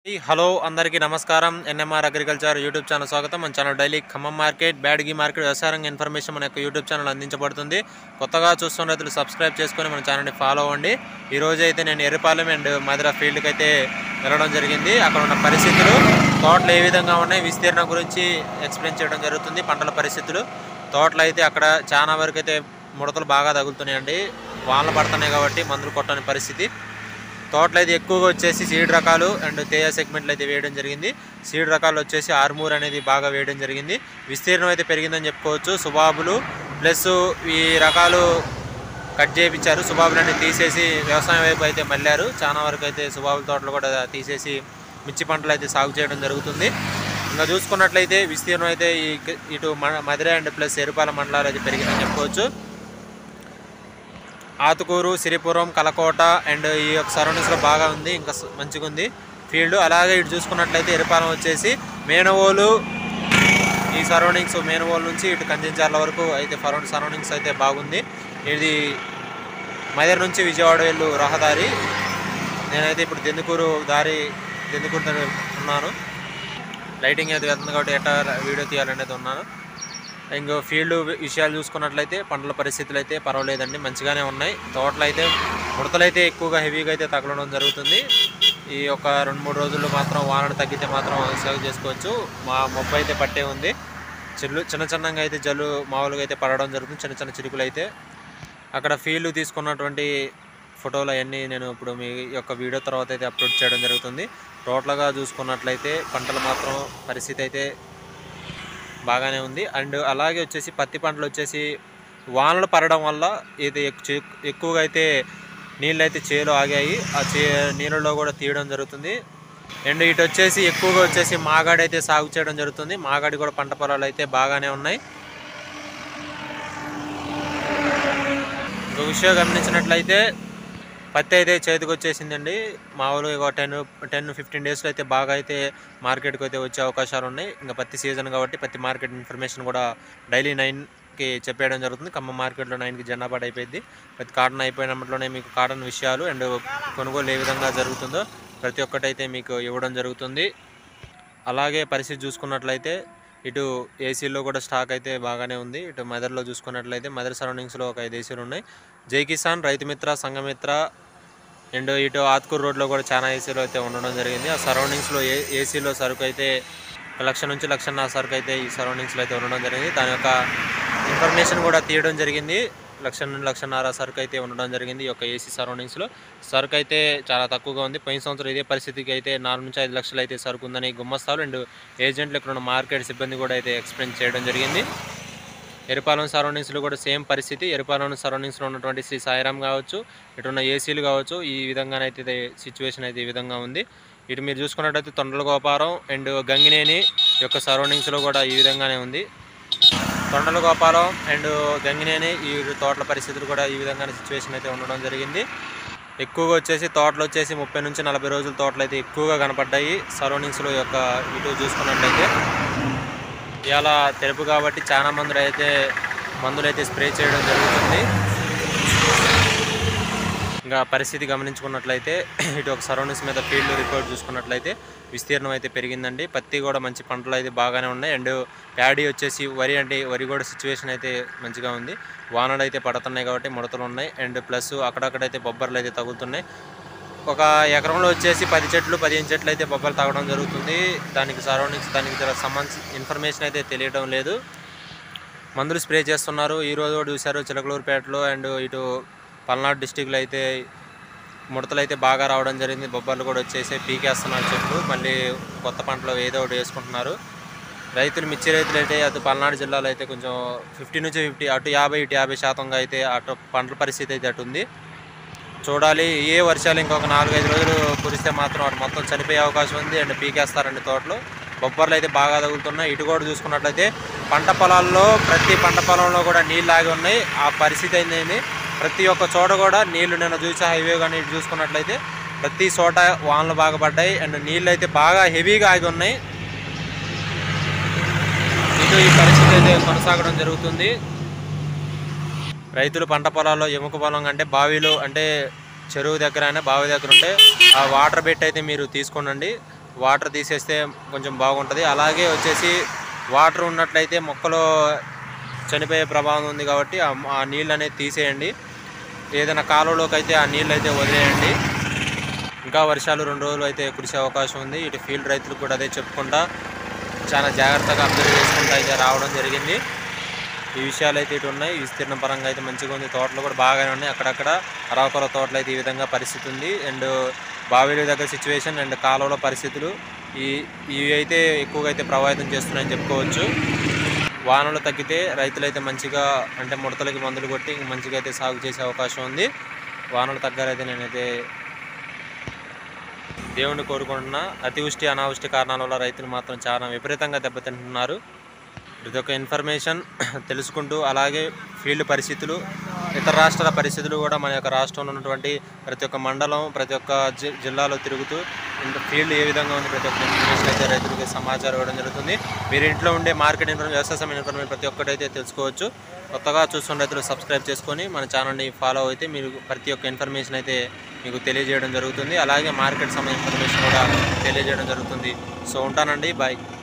hello అందరికీ నమస్కారం NMR agriculture YouTube channel స్వాగతం మన channel daily Khammam market Byadgi market వ్యవసాయ రంగ ఇన్ఫర్మేషన్ మన యొక్క యూట్యూబ్ ఛానల్ అందించబడుతుంది కొత్తగా చూస్తున్న రైతులు సబ్స్క్రైబ్ చేసుకొని మన ఛానల్ని ఫాలో అవ్వండి ఈ రోజు అయితే నేను ఎర్రపాలెం అండ్ మధుర ఫీల్డ్కి అయితే వెళ్ళడం జరిగింది అక్కడ ఉన్న పరిస్థితులు తోటలు ఏ విధంగా ఉన్నాయి విస్తీర్ణం గురించి ఎక్స్ప్లెయిన్ చేయడం జరుగుతుంది పంటల పరిస్థితులు తోటలు అయితే అక్కడ చాలా వరకు అయితే ముడతలు బాగా తగులుతున్నాయండి వానలు పడుతున్నాయి కాబట్టి మందులు కొట్టని పరిస్థితి తోటలు అయితే ఎక్కువగా వచ్చేసి సీడ్ రకాలు అండ్ తేజ సెగ్మెంట్లు అయితే వేయడం జరిగింది సీడ్ రకాలు వచ్చేసి ఆర్మూర్ అనేది బాగా వేయడం జరిగింది విస్తీర్ణం అయితే పెరిగిందని చెప్పుకోవచ్చు సుబాబులు ప్లస్ ఈ రకాలు కట్ చేయించారు సుబాబులన్నీ తీసేసి వ్యవసాయం వైపు అయితే మళ్ళారు చాలా వరకు అయితే సుబాబుల తోటలు కూడా తీసేసి మిర్చి పంటలు అయితే సాగు చేయడం జరుగుతుంది ఇంకా చూసుకున్నట్లయితే విస్తీర్ణం అయితే ఈ ఇటు మ- మధుర అండ్ ప్లస్ ఎరుపాల మండలాలు అయితే పెరిగిందని చెప్పుకోవచ్చు ఆతుకూరు సిరిపురం కలకోట అండ్ ఈ యొక్క సరౌండింగ్స్లో బాగా ఉంది ఇంకా స- మంచిగా ఉంది ఫీల్డ్ అలాగే ఇటు చూసుకున్నట్లయితే ఎరుపాలెం వచ్చేసి మేనవోలు ఈ సరౌండింగ్స్ మేనవోలు నుంచి ఇటు కంచెంచార్ల వరకు అయితే సరౌండ్ సరౌండింగ్స్ అయితే బాగుంది ఇది మదర్ నుంచి విజయవాడ వెళ్ళు రహదారి నేనైతే ఇప్పుడు దెందుకూరు దారి దెందుకూరు దగ్గర ఉన్నాను లైటింగ్ అయితే వెళ్తుంది కాబట్టి ఎట్లా వీడియో తీయాలనేది ఉన్నాను ఇంకో ఫీల్డ్ విషయాలు చూసుకున్నట్లయితే పంటల పరిస్థితులు అయితే పర్వాలేదండి మంచిగానే ఉన్నాయి తోటలు అయితే ముడతలు అయితే ఎక్కువగా హెవీగా అయితే తగలడం జరుగుతుంది ఈ ఒక రెండు మూడు రోజుల్లో మాత్రం వానలు తగ్గితే మాత్రం సాగు చేసుకోవచ్చు మా మొబ్బు అయితే పట్టే ఉంది చెల్లు చిన్న చిన్నగా అయితే జల్లు మామూలుగా అయితే పడడం జరుగుతుంది చిన్న చిన్న చిరుకులు అయితే అక్కడ ఫీల్డ్ తీసుకున్నటువంటి ఫోటోలు అవన్నీ నేను ఇప్పుడు మీ యొక్క వీడియో తర్వాత అయితే అప్లోడ్ చేయడం జరుగుతుంది టోటల్గా చూసుకున్నట్లయితే పంటలు మాత్రం పరిస్థితి అయితే బాగానే ఉంది అండ్ అలాగే వచ్చేసి పత్తి పంటలు వచ్చేసి వానలు పడడం వల్ల ఇది ఎక్- చే- ఎక్కువగా అయితే నీళ్ళు అయితే చేలో ఆగాయి ఆ చే నీళ్ళలో కూడా తీయడం జరుగుతుంది అండ్ ఇటు వచ్చేసి ఎక్కువగా వచ్చేసి మాగాడి అయితే సాగు చేయడం జరుగుతుంది మాగాడి కూడా పంట పొలాలు అయితే బాగానే ఉన్నాయి ఇంకో విషయం గమనించినట్లయితే పత్తి అయితే చేతికి వచ్చేసిందండి మామూలుగా ఒక టెన్ టెన్ ఫిఫ్టీన్ డేస్లో అయితే బాగా అయితే మార్కెట్కి అయితే వచ్చే అవకాశాలు ఉన్నాయి ఇంకా పత్తి సీజన్ కాబట్టి పత్తి మార్కెట్ ఇన్ఫర్మేషన్ కూడా డైలీ నైన్కి చెప్పేయడం జరుగుతుంది ఖమ్మం మార్కెట్లో నైన్కి జెండాపాటు అయిపోయింది ప్రతి కాటన్ అయిపోయినట్లోనే మీకు కాటన్ విషయాలు అండ్ కొనుగోలు ఏ విధంగా జరుగుతుందో ప్రతి ఒక్కటి అయితే మీకు ఇవ్వడం జరుగుతుంది అలాగే పరిస్థితి చూసుకున్నట్లయితే ఇటు ఏసీలో కూడా స్టాక్ అయితే బాగానే ఉంది ఇటు మదర్లో చూసుకున్నట్లయితే మదర్ సరౌండింగ్స్లో ఒక ఐదు ఏసీలు ఉన్నాయి జై కిసాన్ రైతు మిత్ర సంఘమిత్ర అండ్ ఇటు ఆత్కూర్ రోడ్లో కూడా చాలా ఏసీలు అయితే ఉండడం జరిగింది ఆ సరౌండింగ్స్లో ఏ ఏసీలో సరుకు అయితే ఒక లక్ష నుంచి లక్షన్నర సరుకు అయితే ఈ సరౌండింగ్స్లో అయితే ఉండడం జరిగింది దాని యొక్క ఇన్ఫర్మేషన్ కూడా తీయడం జరిగింది లక్ష నుండి లక్షన్నర సరుకు అయితే ఉండడం జరిగింది ఈ యొక్క ఏసీ సరౌండింగ్స్లో సరుకు అయితే చాలా తక్కువగా ఉంది పోయిన సంవత్సరం ఇదే పరిస్థితికి అయితే నాలుగు నుంచి ఐదు లక్షలు అయితే సరుకు ఉందని గుమ్మస్తాలు అండ్ ఏజెంట్లు ఇక్కడ ఉన్న మార్కెట్ సిబ్బంది కూడా అయితే ఎక్స్ప్లెయిన్ చేయడం జరిగింది ఎరుపాలెం సరౌండింగ్స్లో కూడా సేమ్ పరిస్థితి ఎరుపాలెం సరౌండింగ్స్లో ఉన్నటువంటి శ్రీ సాయిరామ్ కావచ్చు ఇటున్న ఏసీలు కావచ్చు ఈ విధంగానైతే ఇది సిచ్యువేషన్ అయితే ఈ విధంగా ఉంది ఇటు మీరు చూసుకున్నట్టయితే తొండల గోపారం అండ్ గంగినేని యొక్క సరౌండింగ్స్లో కూడా ఈ విధంగానే ఉంది తొండల గోపాలం అండ్ గంగినేని ఈ తోటల పరిస్థితులు కూడా ఈ విధంగానే సిచ్యువేషన్ అయితే ఉండడం జరిగింది ఎక్కువగా వచ్చేసి తోటలు వచ్చేసి ముప్పై నుంచి నలభై రోజుల తోటలు అయితే ఎక్కువగా కనపడ్డాయి సరౌండింగ్స్లో యొక్క ఇటు చూసుకున్నట్లయితే ఇలా తెలుపు కాబట్టి చాలా మందులు అయితే మందులు అయితే స్ప్రే చేయడం జరుగుతుంది ఇంకా పరిస్థితి గమనించుకున్నట్లయితే ఇటు ఒక సరౌండింగ్స్ మీద ఫీల్డ్ రిపోర్ట్ చూసుకున్నట్లయితే విస్తీర్ణం అయితే పెరిగిందండి పత్తి కూడా మంచి పంటలు అయితే బాగానే ఉన్నాయి అండ్ ప్యాడీ వచ్చేసి వరి అంటే వరి కూడా సిచ్యువేషన్ అయితే మంచిగా ఉంది వానలు అయితే పడుతున్నాయి కాబట్టి ముడతలు ఉన్నాయి అండ్ ప్లస్ అక్కడక్కడైతే బొబ్బర్లు అయితే తగులుతున్నాయి ఒక ఎకరంలో వచ్చేసి పది చెట్లు పదిహేను చెట్లు అయితే బొబ్బలు తాగడం జరుగుతుంది దానికి సరౌండింగ్స్ దానికి జర సంబంధించి ఇన్ఫర్మేషన్ అయితే తెలియడం లేదు మందులు స్ప్రే చేస్తున్నారు ఈ రోజు కూడా చూశారు చిలకలూరుపేటలో అండ్ ఇటు పల్నాడు డిస్టిక్లో అయితే ముడతలు అయితే బాగా రావడం జరిగింది బొబ్బర్లు కూడా వచ్చేసి పీకేస్తున్నారు చెట్లు మళ్ళీ కొత్త పంటలు ఏదో ఒకటి వేసుకుంటున్నారు రైతులు మిర్చి రైతులు అయితే అటు పల్నాడు జిల్లాలో అయితే కొంచెం ఫిఫ్టీ నుంచి ఫిఫ్టీ అటు యాభై ఇటు యాభై శాతంగా అయితే అటు పంటల పరిస్థితి అయితే అటు ఉంది చూడాలి ఏ వర్షాలు ఇంకొక నాలుగైదు రోజులు కురిస్తే మాత్రం అటు మొత్తం చనిపోయే అవకాశం ఉంది అండ్ పీకేస్తారండి తోటలు బొబ్బర్లు అయితే బాగా తగులుతున్నాయి ఇటు కూడా చూసుకున్నట్లయితే పంట పొలాల్లో ప్రతి పంట పొలంలో కూడా నీళ్ళు ఆగి ఉన్నాయి ఆ పరిస్థితి అయింది ప్రతి ఒక్క చోట కూడా నీళ్లు నేను చూసే హైవే కానీ ఇటు చూసుకున్నట్లయితే ప్రతి చోట వానలు బాగా పడ్డాయి అండ్ నీళ్ళు అయితే బాగా హెవీగా ఆగి ఉన్నాయి ఇటు ఈ పరిస్థితి అయితే కొనసాగడం జరుగుతుంది రైతులు పంట పొలాల్లో ఎముక పొలం అంటే బావిలో అంటే చెరువు దగ్గర అయినా బావి దగ్గర ఉంటే ఆ వాటర్ బెట్ అయితే మీరు తీసుకోనండి వాటర్ తీసేస్తే కొంచెం బాగుంటుంది అలాగే వచ్చేసి వాటర్ ఉన్నట్లయితే మొక్కలు చనిపోయే ప్రభావం ఉంది కాబట్టి ఆ ఆ నీళ్ళు అనేది తీసేయండి ఏదైనా కాలువలోకి అయితే ఆ నీళ్ళు అయితే వదిలేయండి ఇంకా వర్షాలు రెండు రోజులు అయితే కురిసే అవకాశం ఉంది ఇటు ఫీల్డ్ రైతులకు కూడా అదే చెప్పుకుంటా చాలా జాగ్రత్తగా అబ్జర్వ్ చేసుకుంటూ అయితే రావడం జరిగింది ఈ విషయాలు అయితే ఇటు ఉన్నాయి విస్తీర్ణ పరంగా అయితే మంచిగా ఉంది తోటలు కూడా బాగానే ఉన్నాయి అక్కడక్కడ అరవకొర తోటలు అయితే ఈ విధంగా పరిస్థితి ఉంది అండ్ బావిల దగ్గర సిచ్యువేషన్ అండ్ కాలువల పరిస్థితులు ఈ ఇవి అయితే ఎక్కువగా అయితే ప్రభావితం చేస్తున్నాయని చెప్పుకోవచ్చు వానలు తగ్గితే రైతులు అయితే మంచిగా అంటే ముడతలకి మందులు కొట్టి మంచిగా అయితే సాగు చేసే అవకాశం ఉంది వానలు తగ్గాలైతే నేనైతే దేవుణ్ణి కోరుకుంటున్నా అతివృష్టి అనావృష్టి కారణాల వల్ల రైతులు మాత్రం చాలా విపరీతంగా దెబ్బతింటున్నారు ప్రతి ఒక్క ఇన్ఫర్మేషన్ తెలుసుకుంటూ అలాగే ఫీల్డ్ పరిస్థితులు ఇతర రాష్ట్రాల పరిస్థితులు కూడా మన యొక్క రాష్ట్రంలో ఉన్నటువంటి ప్రతి ఒక్క మండలం ప్రతి ఒక్క జి- జిల్లాలో తిరుగుతూ ఇంత ఫీల్డ్ ఏ విధంగా ఉంది ప్రతి ఒక్క ఇన్ఫర్మేషన్ అయితే రైతులకి సమాచారం ఇవ్వడం జరుగుతుంది మీరు ఇంట్లో ఉండే మార్కెట్ ఇన్ఫర్మేషన్ వ్యవసాయ సంబంధించిన ఇన్ఫర్మేషన్ ప్రతి ఒక్కటి అయితే తెలుసుకోవచ్చు కొత్తగా చూస్తున్న రైతులు సబ్స్క్రైబ్ చేసుకొని మన ఛానల్ని ఫాలో అయితే మీరు ప్రతి ఒక్క ఇన్ఫర్మేషన్ అయితే మీకు తెలియజేయడం జరుగుతుంది అలాగే మార్కెట్ సంబంధించిన ఇన్ఫర్మేషన్ కూడా తెలియజేయడం జరుగుతుంది సో ఉంటానండి బాయ్